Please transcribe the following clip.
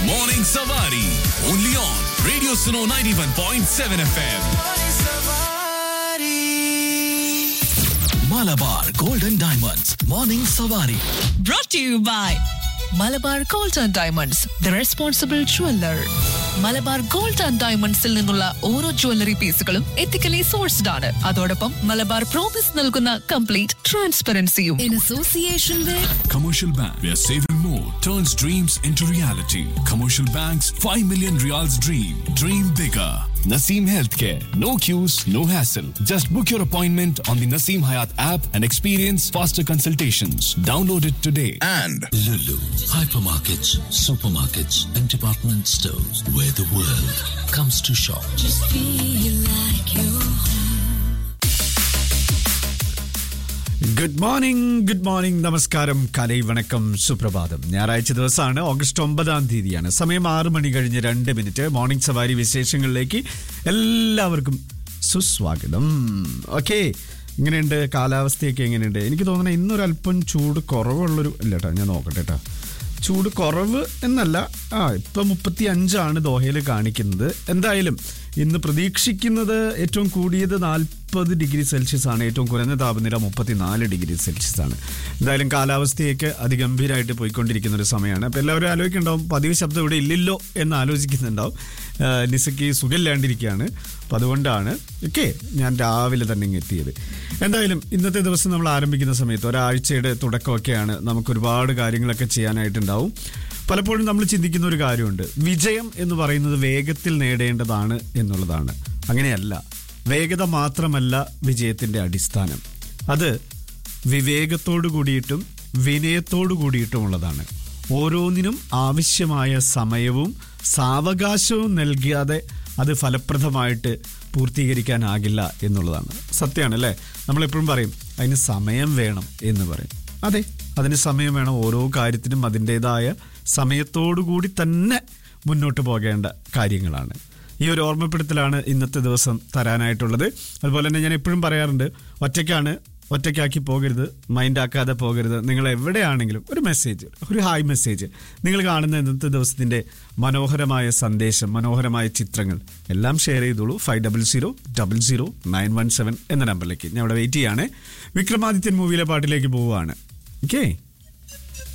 Morning Savari. Only on Radio Suno 91.7 FM. Malabar Golden Diamonds. Morning Savari. brought to you by Malabar gold and diamonds the responsible jeweller Malabar gold and ഡയമണ്ട്സിൽ നിന്നുള്ള ഓരോ jewellery പീസുകളും ethically sourced ആണ് അതോടൊപ്പം Malabar promise നൽകുന്ന complete ട്രാൻസ്പെറൻസിയും in association with Commercial Bank, where saving more turns dreams into reality. Commercial Bank's 5 million reals dream. Dream bigger. Naseem Healthcare. No queues, no hassle. Just book your appointment on the Naseem Hayat app and experience faster consultations. Download it today. and Lulu, hypermarkets, supermarkets, and department stores where the world comes to shop. Good morning good morning നമസ്കാരം കലൈ വണക്കം സുപ്രഭാതം ഞായറാഴ്ച ദിവസമാണ് August ഒമ്പതാം തീയതിയാണ് സമയം ആറ് മണി കഴിഞ്ഞ് രണ്ട് മിനിറ്റ് മോർണിംഗ് സവാരി വിശേഷങ്ങളിലേക്ക് എല്ലാവർക്കും സുസ്വാഗതം ഓക്കെ ഇങ്ങനെയുണ്ട് കാലാവസ്ഥയൊക്കെ എങ്ങനെയുണ്ട് എനിക്ക് തോന്നുന്നത് ഇന്നൊരല്പം ചൂട് കുറവുള്ളൊരു അല്ല കേട്ടോ ഞാൻ നോക്കട്ടെ കേട്ടോ ചൂട് കുറവ് എന്നല്ല ആ ഇപ്പം മുപ്പത്തി അഞ്ചാണ് ദോഹയിൽ കാണിക്കുന്നത് എന്തായാലും ഇന്ന് പ്രതീക്ഷിക്കുന്നത് ഏറ്റവും കൂടിയത് നാൽപ്പത് ഡിഗ്രി സെൽഷ്യസ് ആണ് ഏറ്റവും കുറഞ്ഞ താപനില മുപ്പത്തിനാല് ഡിഗ്രി സെൽഷ്യസ് ആണ് എന്തായാലും കാലാവസ്ഥയൊക്കെ അതിഗംഭീരമായിട്ട് പോയിക്കൊണ്ടിരിക്കുന്ന ഒരു സമയമാണ് അപ്പോൾ എല്ലാവരും ആലോചിക്കുന്നുണ്ടാവും പതിവ് ശബ്ദം ഇവിടെ ഇല്ലല്ലോ എന്ന് ആലോചിക്കുന്നുണ്ടാവും ആ, നിസയ്ക്ക് സുഖമില്ലാണ്ടിരിക്കുകയാണ് അപ്പോൾ അതുകൊണ്ടാണ് ഓക്കെ ഞാൻ രാവിലെ തന്നെ ഇങ്ങ് എത്തിയത് എന്തായാലും ഇന്നത്തെ ദിവസം നമ്മൾ ആരംഭിക്കുന്ന സമയത്ത് ഒരാഴ്ചയുടെ തുടക്കമൊക്കെയാണ് നമുക്ക് ഒരുപാട് കാര്യങ്ങളൊക്കെ ചെയ്യാനായിട്ടുണ്ടാവും പലപ്പോഴും നമ്മൾ ചിന്തിക്കുന്ന ഒരു കാര്യമുണ്ട് വിജയം എന്ന് പറയുന്നത് വേഗത്തിൽ നേടേണ്ടതാണ് എന്നുള്ളതാണ് അങ്ങനെയല്ല വേഗത മാത്രമല്ല വിജയത്തിൻ്റെ അടിസ്ഥാനം അത് വിവേകത്തോടു കൂടിയിട്ടും വിനയത്തോടു കൂടിയിട്ടുമുള്ളതാണ് ഓരോന്നിനും ആവശ്യമായ സമയവും സാവകാശവും നൽകാതെ അത് ഫലപ്രദമായിട്ട് പൂർത്തീകരിക്കാനാകില്ല എന്നുള്ളതാണ് സത്യമാണ് അല്ലേ നമ്മളെപ്പോഴും പറയും അതിന് സമയം വേണം എന്ന് പറയും അതെ അതിന് സമയം വേണം ഓരോ കാര്യത്തിനും അതിൻ്റെതായ സമയത്തോടു കൂടി തന്നെ മുന്നോട്ട് പോകേണ്ട കാര്യങ്ങളാണ് ഈ ഒരു ഓർമ്മപ്പെടുത്തലാണ് ഇന്നത്തെ ദിവസം തരാനായിട്ടുള്ളത് അതുപോലെ തന്നെ ഞാൻ എപ്പോഴും പറയാറുണ്ട് ഒറ്റയ്ക്കാണ് ഒറ്റയ്ക്കാക്കി പോകരുത് മൈൻഡ് ആക്കാതെ പോകരുത് നിങ്ങൾ എവിടെയാണെങ്കിലും ഒരു മെസ്സേജ് ഒരു ഹായ് മെസ്സേജ് നിങ്ങൾ കാണുന്ന ഇന്നത്തെ ദിവസത്തിൻ്റെ മനോഹരമായ സന്ദേശം മനോഹരമായ ചിത്രങ്ങൾ എല്ലാം ഷെയർ ചെയ്തോളൂ five double zero double zero nine one seven എന്ന നമ്പറിലേക്ക് ഞാൻ അവിടെ വെയിറ്റ് ചെയ്യാണ് വിക്രമാദിത്യൻ മൂവിയിലെ പാട്ടിലേക്ക് പോവുകയാണ് ഓക്കേ